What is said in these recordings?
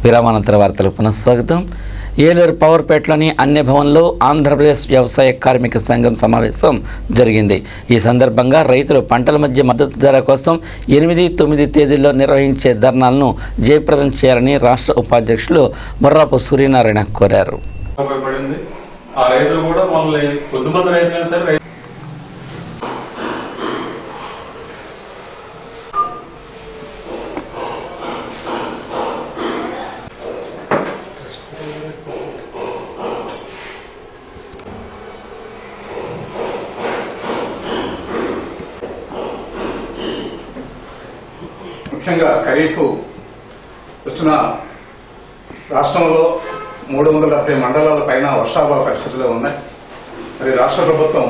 విరామానంతర వార్తలకు పునఃస్వాగతం ఏలూరు పవర్పేటలోని అన్య భవన్లో ఆంధ్రప్రదేశ్ వ్యవసాయ కార్మిక సంఘం సమావేశం జరిగింది ఈ సందర్భంగా రైతులు పంటల మధ్య మద్దతు ధర కోసం ఎనిమిది తొమ్మిది తేదీల్లో నిర్వహించే ధర్నాలను జయప్రదం చేయాలని రాష్ట్ర ఉపాధ్యక్షులు ముర్రాపు సూర్యనారాయణ కోరారు ఉపయోగపడింది ఆ రైతులు కూడా మనల్ని కొద్దిమంది రైతులైనా సరే రై- ముఖ్యంగా ఖరీఫ్ వచ్చిన రాష్ట్రంలో మూడు వందల డెబ్బై మండలాల పైన వర్షాభావ పరిస్థితులు ఉన్నాయి మరి రాష్ట్ర ప్రభుత్వం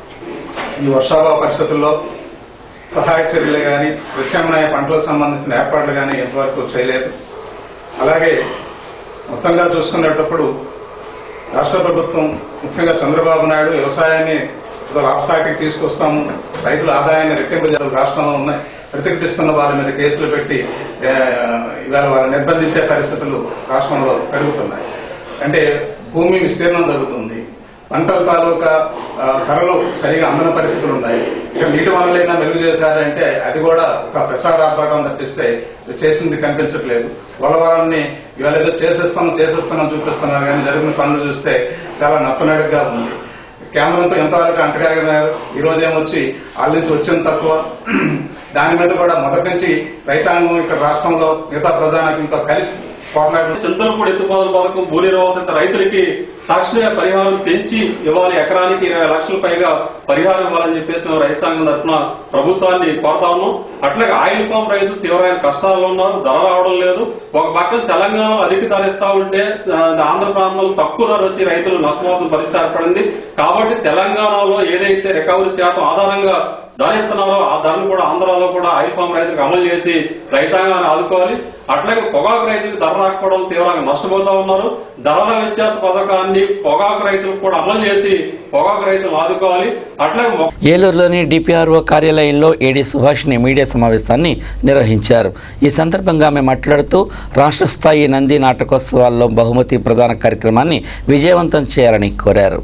ఈ వర్షాభావ పరిస్థితుల్లో సహాయక చర్యలు కానీ ప్రత్యామ్నాయ పంటలకు సంబంధించిన ఏర్పాట్లు కానీ ఎంతవరకు చేయలేదు అలాగే మొత్తంగా చూసుకునేటప్పుడు రాష్ట్ర ప్రభుత్వం ముఖ్యంగా చంద్రబాబు నాయుడు వ్యవసాయాన్ని ఒక లాభసాటికి తీసుకొస్తాము రైతుల ఆదాయాన్ని రెట్టింపు చేయాలి రాష్ట్రంలో ఉన్నాయి ప్రతిఘటిస్తున్న వారి మీద కేసులు పెట్టి ఆ, ఇవాళ వారిని నిర్బంధించే పరిస్థితులు రాష్ట్రంలో పెరుగుతున్నాయి అంటే భూమి విస్తీర్ణం జరుగుతుంది పంటల తాలూకా ఆ, ధరలు సరిగా అందని పరిస్థితులు ఉన్నాయి ఇక నీటి వనరులైనా మెరుగు చేశారంటే అది కూడా ఒక ప్రసాదాత్మకం తప్పిస్తే ఇది చేసింది కనిపించట్లేదు పోలవరాన్ని ఇవాళ ఏదో చేసేస్తాం చేసేస్తాం చూపిస్తున్నారు కానీ జరిగిన పనులు చూస్తే చాలా నప్పనడుగ్గా ఉంది కేంద్రంతో ఎంతవరకు అంటగాగినారు ఈ రోజు ఏమొచ్చి వాళ్ళ నుంచి వచ్చింది తక్కువ దాని మీద కూడా మొదటి నుంచి రైతాంగం ఇక్కడ రాష్ట్రంలో మిగతా ప్రధానికంతో కలిసి పోరాటం చింతలపూడి ఎత్తుపాదల పథకం భూ నిర్వాసిత రైతులకి తక్షణమే పరిహారం పెంచి ఇవ్వాలి ఎకరానికి ఇరవై లక్షల పైగా పరిహారం ఇవ్వాలని చెప్పేసి మేము రైతు సంఘం తరఫున ప్రభుత్వాన్ని కోరుతా ఉన్నాం అట్లాగే ఆయిల్ పామ్ రైతులు తీవ్రమైన కష్టాల్లో ఉన్నారు ధర రావడం లేదు ఒక పక్కన తెలంగాణ అధిక ధర ఇస్తా ఉంటే ఆ, ఆంధ్ర ప్రాంతంలో తక్కువ ధర వచ్చి రైతులు నష్టపోతున్న పరిస్థితి ఏర్పడింది కాబట్టి తెలంగాణలో ఏదైతే రికవరీ శాతం ఆధారంగా ధర ఇస్తున్నారో ఆ ధరను కూడా ఆంధ్రాలో కూడా ఆయిల్ పామ్ రైతులకు అమలు చేసి రైతాంగాన్ని ఆదుకోవాలి అట్లాగే పొగాకు రైతులకు ధర రాకపోవడం తీవ్రంగా నష్టపోతా ఉన్నారు ధరల వ్యత్యాస పథకాన్ని పొగాకు రైతులకు కూడా అమలు చేసి పొగాకు రైతులను ఆదుకోవాలి అట్లాగే మొ- ఏలూరులోని డిపిఆర్ఓ కార్యాలయంలో ఏడీ సుభాష్ని మీడియా సమావేశాన్ని నిర్వహించారు ఈ సందర్భంగా ఆమె మాట్లాడుతూ రాష్ట్ర స్థాయి నంది నాటకోత్సవాల్లో బహుమతి ప్రదాన కార్యక్రమాన్ని విజయవంతం చేయాలని కోరారు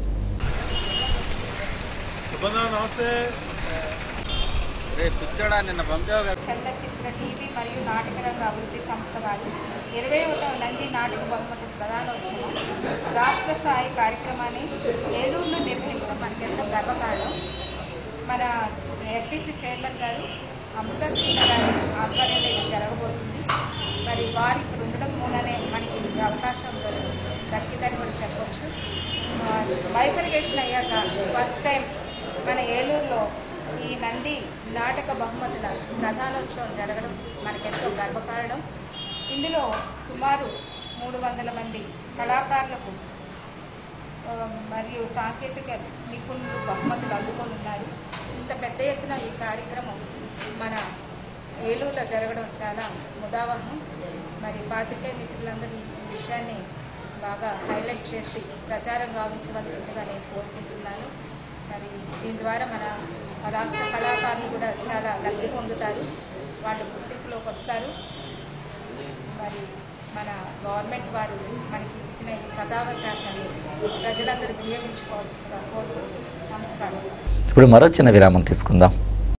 చలనచిత్ర టీవీ మరియు నాటకరంగ అభివృద్ధి సంస్థ వారు ఇరవై ఒకటవ నంది నాటక బహుమతి ప్రధానోత్సవం రాష్ట్ర స్థాయి కార్యక్రమాన్ని ఏలూరులో నిర్వహించడం మనకెంతో గర్వకారణం మన ఎఫ్టీసీ చైర్మన్ గారు అమృత కృష్ణ గారి ఆధ్వర్యంలో ఇది జరగబోతుంది మరి వారు ఇక్కడ ఉండడం మూలనే మనకి ఈ అవకాశం దొరి- దక్కిందని కూడా చెప్పొచ్చు బైఫర్గేషన్ అయ్యాక ఫస్ట్ టైం మన ఏలూరులో ఈ నంది నాటక బహుమతుల ప్రధానోత్సవం జరగడం మనకెంతో గర్వకారణం ఇందులో సుమారు మూడు వందల మంది కళాకారులకు ఆ, మరియు సాంకేతిక నిపుణులు బహుమతులు అందుకొని ఉన్నారు ఇంత పెద్ద ఎత్తున ఈ కార్యక్రమం మన ఏలూరులో జరగడం చాలా ముదావహం మరి పాత్రికేయ మిత్రులందరూ ఈ విషయాన్ని బాగా హైలైట్ చేసి ప్రచారం గావించవలసిందిగా నేను కోరుకుంటున్నాను మరి దీని ద్వారా మన రాష్ట్ర కళాకారులు కూడా చాలా లబ్ధి పొందుతారు వాళ్ళు గుర్తింపులోకి వస్తారు మరి మన గవర్నమెంట్ వారు మనకి ఇచ్చిన ఈ సదావకాశాన్ని ప్రజలందరూ వినియోగించుకోవాల్సిందిగా కోరుకుంటూ నమస్కారం ఇప్పుడు మరో చిన్న విరామం తీసుకుందాం